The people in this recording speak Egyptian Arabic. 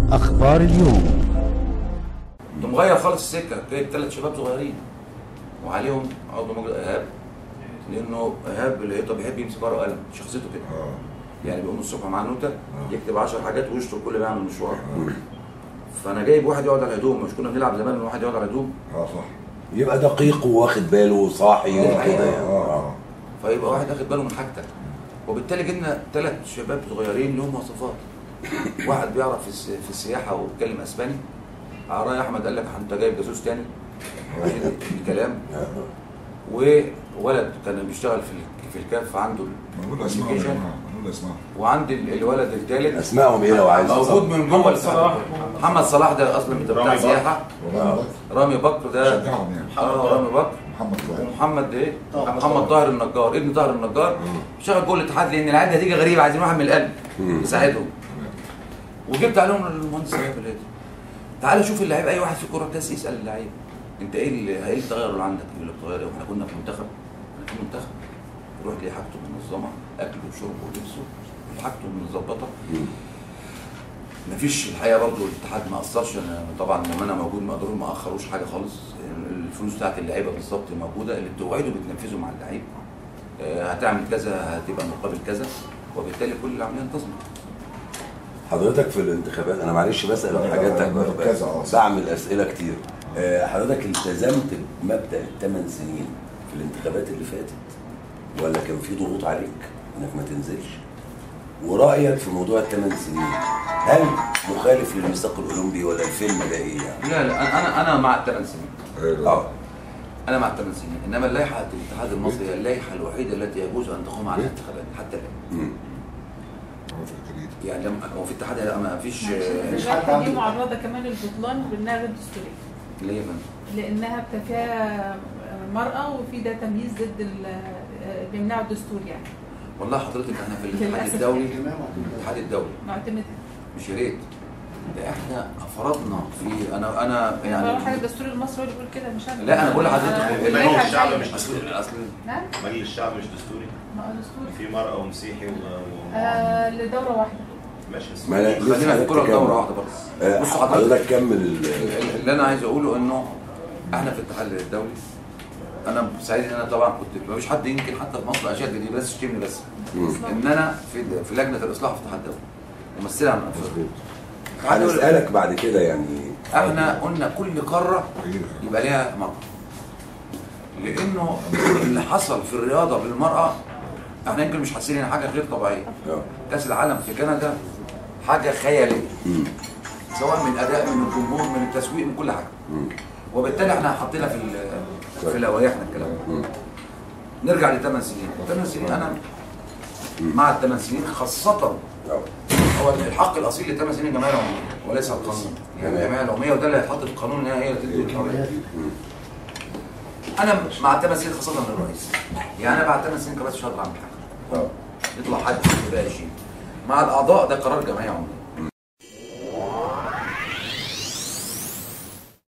أخبار اليوم كنت مغير خالص السكه جايب ثلاث شباب صغيرين وعليهم عضو مجلس ايهاب لانه ايهاب لقيته بيحب يمسك ورقه وقلم شخصيته كده اه يعني بيقوم الصبح مع نوته يكتب 10 حاجات ويشطب كل ما يعمل مشوار فانا جايب واحد يقعد على الهدوم مش كنا بنلعب زمان إن واحد يقعد على الهدوم اه صح يبقى دقيق وواخد باله وصاحي آه، كده آه، يعني اه اه فيبقى واحد واخد باله من حاجتك وبالتالي جبنا ثلاث شباب صغيرين لهم مواصفات واحد بيعرف في, الس- في السياحه وبيتكلم اسباني عرايا احمد قال لك انت جايب جاسوس تاني عشان الكلام وولد كان بيشتغل في ال- في الكاف عنده نقول اسمائهم يا الكوميونيكيشن جماعه نقول اسمائهم وعند ال- الولد الثالث اسمائهم ايه لو عايز موجود من جوه صلاح محمد صلاح ده اصلا بتاع رامي سياحه والله رامي بكر ده شجعهم يعني اه رامي بكر محمد طاهر ومحمد ايه؟ محمد طاهر النجار ابن طاهر النجار شغل جوه الاتحاد لان العيال دي هتيجي غريبه عايزين واحد من القلب يساعدهم وجبت عليهم المهندس ايهاب الهادي تعالى شوف اللعيب اي واحد في كوره كاس يسال اللعيب انت ايه اللي ايه التغير اللي عندك؟ يقول لك تغير ايه؟ واحنا كنا في منتخب احنا في منتخب يروح ليه حاجته منظمه اكله وشربه ولبسه حاجته متظبطه مفيش الحقيقه برضو الاتحاد ما اثرش أنا طبعا لما انا موجود ما قدروا ما اخروش حاجه خالص الفلوس بتاعت اللعيبه بالظبط موجوده اللي بتوعده بتنفذه مع اللعيب آه، هتعمل كذا هتبقى مقابل كذا وبالتالي كل العمليه انتظمت حضرتك في الانتخابات انا معلش بسال لا، لا، حاجات لا، كذا، آه. بعمل اسئله كتير آه، حضرتك التزمت بمبدا الثمان سنين في الانتخابات اللي فاتت ولا كان في ضغوط عليك انك ما تنزلش ورايك في موضوع الثمان سنين هل مخالف للميثاق الاولمبي ولا الفيلم ده ايه يعني؟ لا لا انا انا انا مع الثمان سنين ايوه اه انا مع الثمان سنين انما اللائحه الاتحاد المصري هي اللائحه الوحيده التي يجوز ان تقوم عليها الانتخابات حتى الان مم. هو في الجديد يعني لما هو في اتحاد ما فيش مفيش حد دي معرضه كمان للبطلان بانها غير دستوريه ليه يا فندم؟ لانها بت- فيها مرأة وفي ده تمييز ضد ال- بيمنعوا الدستور يعني والله حضرتك احنا في الاتحاد للأسف. الدولي الاتحاد الدولي معتمد مش يا ريت ده احنا فرضنا في انا انا يعني حاجه يعني الدستور المصري هو اللي بيقول كده مش انا لا انا بقول لحضرتك آه، اللي مجلس اللائحة الشعب الجاية. مش اصل اصل نعم مجلس الشعب مش دستوري ما هو دستوري في مرأة ومسيحي و... و... آه لدوره واحده ماشي بس ما أنا- خلينا في الكوره دوره واحده برضه آه، بصوا حضرتك حضرتك كمل ال- اللي انا عايز اقوله انه احنا في الاتحاد الدولي انا سعيد ان انا طبعا كنت مفيش حد يمكن حتى في مصر اشد دي بس تشتمني بس مم. ان انا في في لجنه الاصلاح في الاتحاد الدولي ممثلها من افريقيا هنسالك بعد كده يعني احنا قلنا كل قاره غير يبقى ليها مرأة لانه اللي حصل في الرياضه بالمراه احنا يمكن مش حاسين ان حاجه غير طبيعيه آه. كاس العالم في كندا حاجه خياليه مم. سواء من اداء من الجمهور من التسويق من كل حاجه مم. وبالتالي احنا حطينا في ال- في لوائحنا الكلام ده مم. نرجع لثمان سنين ثمان سنين انا مع الثمان سنين خاصه آه. هو الحق الاصيل للثمان سنين الجمعيه العموميه وليس القانون يعني الجمعيه العموميه وده اللي هيتحط في القانون ان هي تدي الحريه انا مع الثمان سنين خاصه للرئيس يعني انا بعد ثمان سنين كرئيس مش هقدر اعمل حاجه آه. يطلع حد يبقى 20 مع الاعضاء ده قرار جمعيه عموميه